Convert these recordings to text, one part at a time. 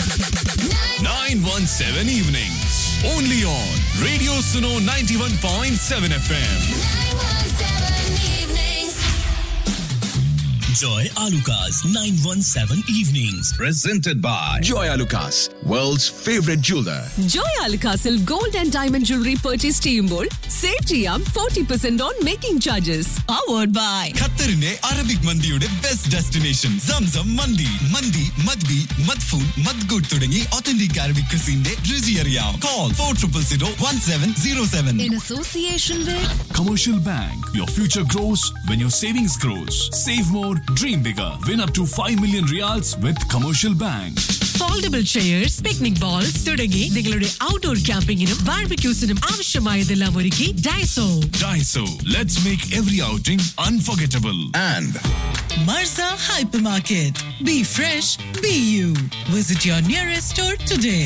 917 evenings. Only on Radio Suno 91.7 FM. Joy Alukas 917 Evenings. Presented by Joy Alukas, world's favorite jeweler. Joy അൽക്കാസിൽ gold and diamond jewellery purchase ചെയ്യുമ്പോൾ save ചെയ്യാം forty percent on making charges powered by ഖത്തറിന്റെ Arabic മന്തിയുടെ best destination Zamzam mandi mandi madbi madfoon മദ്ഗുഡ് തുടങ്ങി authentic Arabic ക്രിസിന്റെ രുചി അറിയാം call four triple zero one seven zero seven in association Commercial Bank. Your future grows when your savings grows. Save more, dream bigger. Win up to 5 million reals with Commercial Bank. Foldable chairs picnic bowls തുടങ്ങി നിങ്ങളുടെ outdoor ക്യാമ്പിങ്ങിനും ബാർബിക്യൂസിനും ആവശ്യമായതെല്ലാം ഒരുക്കി Daiso Daiso. Let's make every outing unforgettable. And Marza hypermarket be fresh be you visit your nearest store today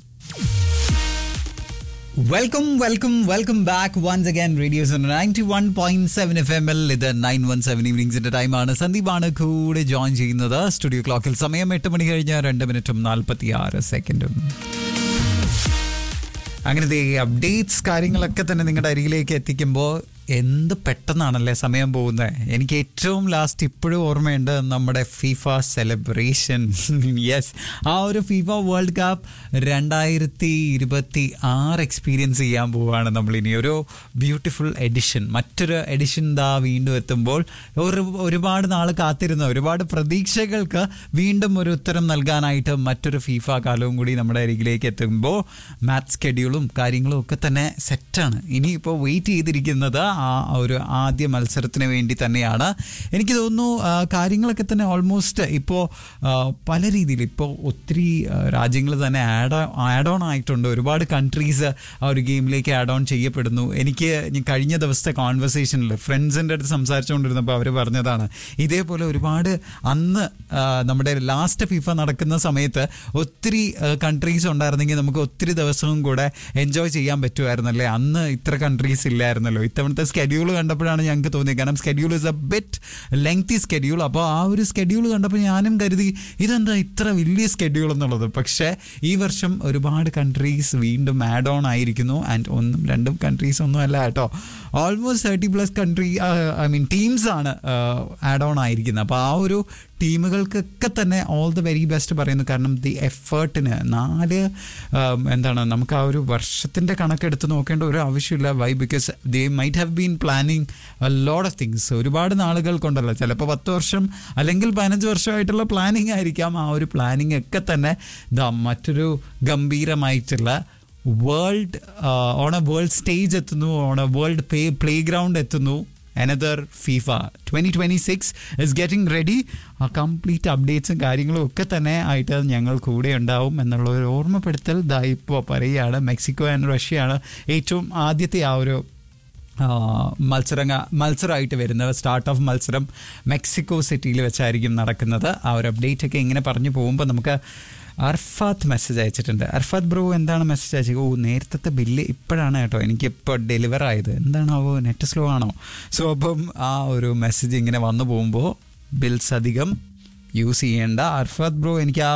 welcome welcome welcome back once again radio's ninety one point seven F M L ഇത് nine one seven ഈവനിങ്സിന്റെ ടൈമാണ് സന്ദീപാണ് കൂടെ join ചെയ്യുന്നത് studio ക്ലോക്കിൽ സമയം എട്ട് മണി കഴിഞ്ഞ രണ്ട് മിനിറ്റും നാൽപ്പത്തി ആറ് സെക്കൻഡും അങ്ങനത്തെ ഈ അപ്ഡേറ്റ്സ് കാര്യങ്ങളൊക്കെ തന്നെ നിങ്ങളുടെ അരികിലേക്ക് എത്തിക്കുമ്പോൾ എന്ത് പെട്ടെന്നാണല്ലേ സമയം പോകുന്നത് എനിക്ക് ഏറ്റവും ലാസ്റ്റ് ഇപ്പോഴും ഓർമ്മയുണ്ട് നമ്മുടെ ഫിഫ സെലിബ്രേഷൻ യെസ് ആ ഒരു ഫിഫ വേൾഡ് കപ്പ് രണ്ടായിരത്തി ഇരുപത്തി ആറ് എക്സ്പീരിയൻസ് ചെയ്യാൻ പോവുകയാണ് നമ്മൾ ഇനി ഒരു ബ്യൂട്ടിഫുൾ എഡിഷൻ മറ്റൊരു എഡിഷൻ ദാ വീണ്ടും എത്തുമ്പോൾ ഒരു ഒരുപാട് നാൾ കാത്തിരുന്ന ഒരുപാട് പ്രതീക്ഷകൾക്ക് വീണ്ടും ഒരു ഉത്തരം നൽകാനായിട്ട് മറ്റൊരു ഫിഫ കാലവും കൂടി നമ്മുടെ അരികിലേക്ക് എത്തുമ്പോൾ മാത്സ് സ്കെഡ്യൂളും കാര്യങ്ങളും ഒക്കെ തന്നെ സെറ്റാണ് ഇനിയിപ്പോൾ വെയിറ്റ് ചെയ്തിരിക്കുന്നത് ആ ഒരു ആദ്യ മത്സരത്തിന് വേണ്ടി തന്നെയാണ് എനിക്ക് തോന്നുന്നു ആ, കാര്യങ്ങളൊക്കെ തന്നെ ഓൾമോസ്റ്റ് ഇപ്പോൾ പല രീതിയിൽ ഇപ്പോൾ ഒത്തിരി രാജ്യങ്ങൾ തന്നെ ആഡ് ആഡ് ഓൺ ആയിട്ടുണ്ട് ഒരുപാട് കൺട്രീസ് ആ ഒരു ഗെയിമിലേക്ക് ആഡ് ഓൺ ചെയ്യപ്പെടുന്നു എനിക്ക് ഞാൻ കഴിഞ്ഞ ദിവസത്തെ കോൺവെർസേഷനിൽ ഫ്രണ്ട്സിൻ്റെ അടുത്ത് സംസാരിച്ചുകൊണ്ടിരുന്നപ്പോൾ അവർ പറഞ്ഞതാണ് ഇതേപോലെ ഒരുപാട് അന്ന് ആ, നമ്മുടെ ലാസ്റ്റ് ഫിഫ നടക്കുന്ന സമയത്ത് ഒത്തിരി കൺട്രീസ് ഉണ്ടായിരുന്നെങ്കിൽ നമുക്ക് ഒത്തിരി ദിവസവും കൂടെ എൻജോയ് ചെയ്യാൻ പറ്റുമായിരുന്നല്ലേ അന്ന് ഇത്ര കൺട്രീസ് ഇല്ലായിരുന്നല്ലോ ഇത്തവണത്തെ സ്കെഡ്യൂൾ കണ്ടപ്പോഴാണ് ഞങ്ങൾക്ക് തോന്നിയത് കാരണം schedule is a bit lengthy schedule അപ്പോൾ ആ ഒരു സ്കെഡ്യൂൾ കണ്ടപ്പോൾ ഞാനും കരുതി ഇതെന്താ ഇത്ര വലിയ സ്കെഡ്യൂൾ എന്നുള്ളത് പക്ഷേ ഈ വർഷം ഒരുപാട് കൺട്രീസ് വീണ്ടും ആഡ് ഓൺ ആയിരിക്കുന്നു ആൻഡ് ഒന്നും രണ്ടും കൺട്രീസ് ഒന്നും അല്ല കേട്ടോ almost thirty plus country I mean teams ആണ് ആഡ് ഓൺ ആയിരിക്കുന്നത് അപ്പോൾ ആ ഒരു ടീമുകൾക്കൊക്കെ തന്നെ ഓൾ ദ വെരി ബെസ്റ്റ് പറയുന്നു കാരണം ദി എഫേർട്ടിന് നാല് ഉം, എന്താണ് നമുക്ക് ആ ഒരു വർഷത്തിൻ്റെ കണക്കെടുത്ത് നോക്കേണ്ട ഒരു ആവശ്യമില്ല why because they might have been planning load of things ഒരുപാട് നാളുകൾ കൊണ്ടല്ല ചിലപ്പോൾ പത്ത് വർഷം അല്ലെങ്കിൽ പതിനഞ്ച് വർഷമായിട്ടുള്ള പ്ലാനിങ് ആയിരിക്കാം ആ ഒരു പ്ലാനിങ് ഒക്കെ തന്നെ ദാ മറ്റൊരു ഗംഭീരമായിട്ടുള്ള world on a world stage എത്തുന്നു on a world play playground എത്തുന്നു another FIFA twenty twenty six is getting ready ആ കംപ്ലീറ്റ് അപ്ഡേറ്റ്സും കാര്യങ്ങളും ഒക്കെ തന്നെ ആയിട്ട് ഞങ്ങൾ കൂടെ ഉണ്ടാവും എന്നുള്ള ഒരു ഓർമ്മപ്പെടുത്തൽ ദാ ഇപ്പോൾ പറയുകയാണ് മെക്സിക്കോ ആൻഡ് റഷ്യയാണ് ഏറ്റവും ആദ്യത്തെ ആ ഒരു ആ, മത്സരങ്ങ മത്സരമായിട്ട് വരുന്നത് സ്റ്റാർട്ട് ഓഫ് മത്സരം മെക്സിക്കോ സിറ്റിയിൽ വെച്ചായിരിക്കും നടക്കുന്നത് ആ ഒരു അപ്ഡേറ്റ് ഒക്കെ ഇങ്ങനെ പറഞ്ഞു പോകുമ്പോൾ നമുക്ക് അർഫാത്ത് മെസ്സേജ് അയച്ചിട്ടുണ്ട് അർഫാത്ത് ബ്രോ എന്താണ് മെസ്സേജ് അയച്ചത് ഓ നേരത്തെ ബില്ല് ഇപ്പോഴാണ് കേട്ടോ എനിക്കിപ്പോൾ ഡെലിവർ ആയത് എന്താണാവോ നെറ്റ് സ്ലോ ആണോ സോ അപ്പം ആ ഒരു മെസ്സേജ് ഇങ്ങനെ വന്നു പോകുമ്പോൾ ബിൽസ് അധികം യൂസ് ചെയ്യേണ്ട അർഫാത്ത് ബ്രോ എനിക്ക് ആ